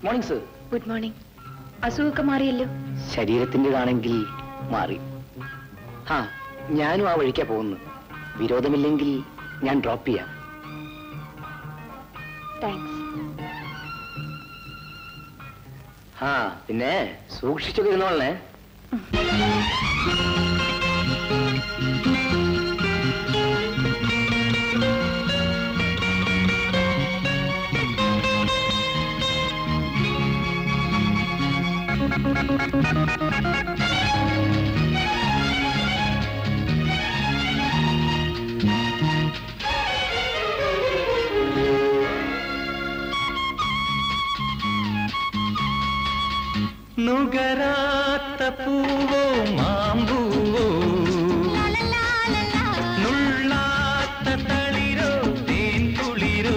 morning sir good morning അസുഖമൊക്കെ മാറിയല്ലോ ശരീരത്തിൻ്റെതാണെങ്കിൽ മാറി ആ ഞാനും ആ വഴിക്കാ പോകുന്നു വിരോധമില്ലെങ്കിൽ ഞാൻ ഡ്രോപ്പ് ചെയ്യാം താങ്ക്സ് ആ പിന്നെ സൂക്ഷിച്ചൊക്കെ ഇരുന്നോളേ നുകരാത്ത പൂവോ മാമ്പൂവോ നുള്ളാത്ത തളിരോ തേൻ കുളിരോ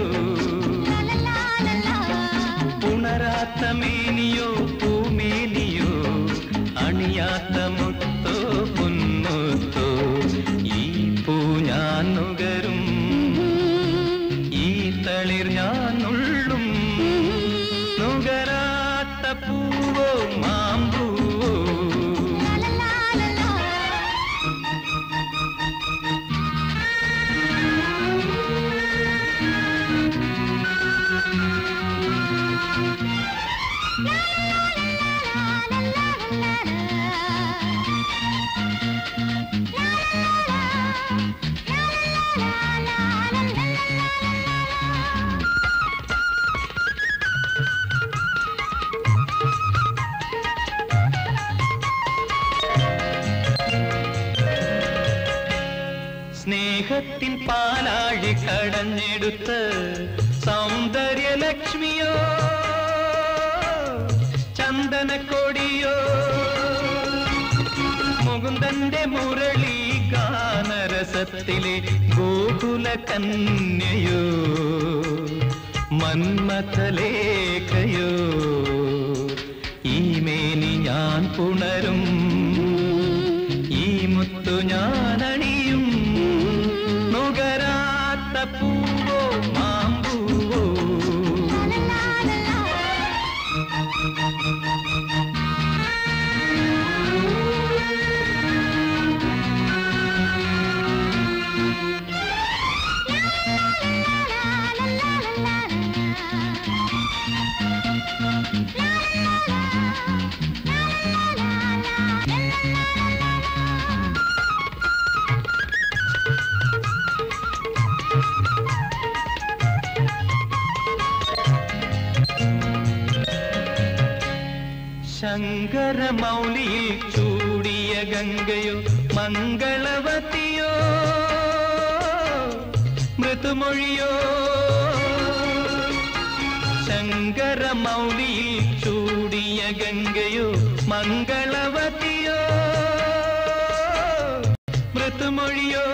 ഉണരാത്ത മേനിയോ പൂമേനിയോ അണിയാത്ത മുത്തോ പൊന്മുത്തോ ഈ പൂ ഞാൻ നുകരും ഈ തളിർ ഞാൻ നുള്ളും നുകരാത്ത പൂവോ മാമ്പൂവോ സ്നേഹത്തിൻ പാലാഴി കടഞ്ഞെടുത്ത് സൗന്ദര്യലക്ഷ്മിയോ ചന്ദനക്കൊടിയോ മുകുന്ദന്റെ മുരളി ഗാനരസത്തിലെ ഗോകുല കന്യയോ മന്മഥലേഖയോ ഈ മേനി ഞാൻ പുണരും ഈ മുത്തു ഞാൻ അണിയും നുകരാത്ത പൂവോ മാമ്പൂവോ ശങ്കരമൗലിയിൽ ചൂടിയ ഗംഗയോ മംഗളവതിയോ മൃദുമൊഴിയോ ശങ്കരമൗലിയിൽ ചൂടിയ ഗംഗയോ മംഗളവതിയോ മൃദുമൊഴിയോ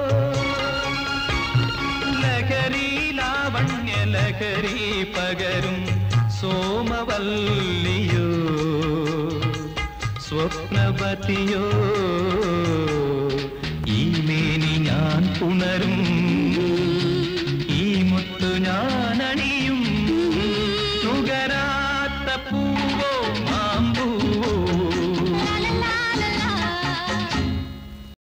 ലഹരി ലാവണ്യ ലഹരി പകരും സോമവല്ലിയോ സ്വപ്നവതിയോ ഈ മേനി ഞാൻ പുണരും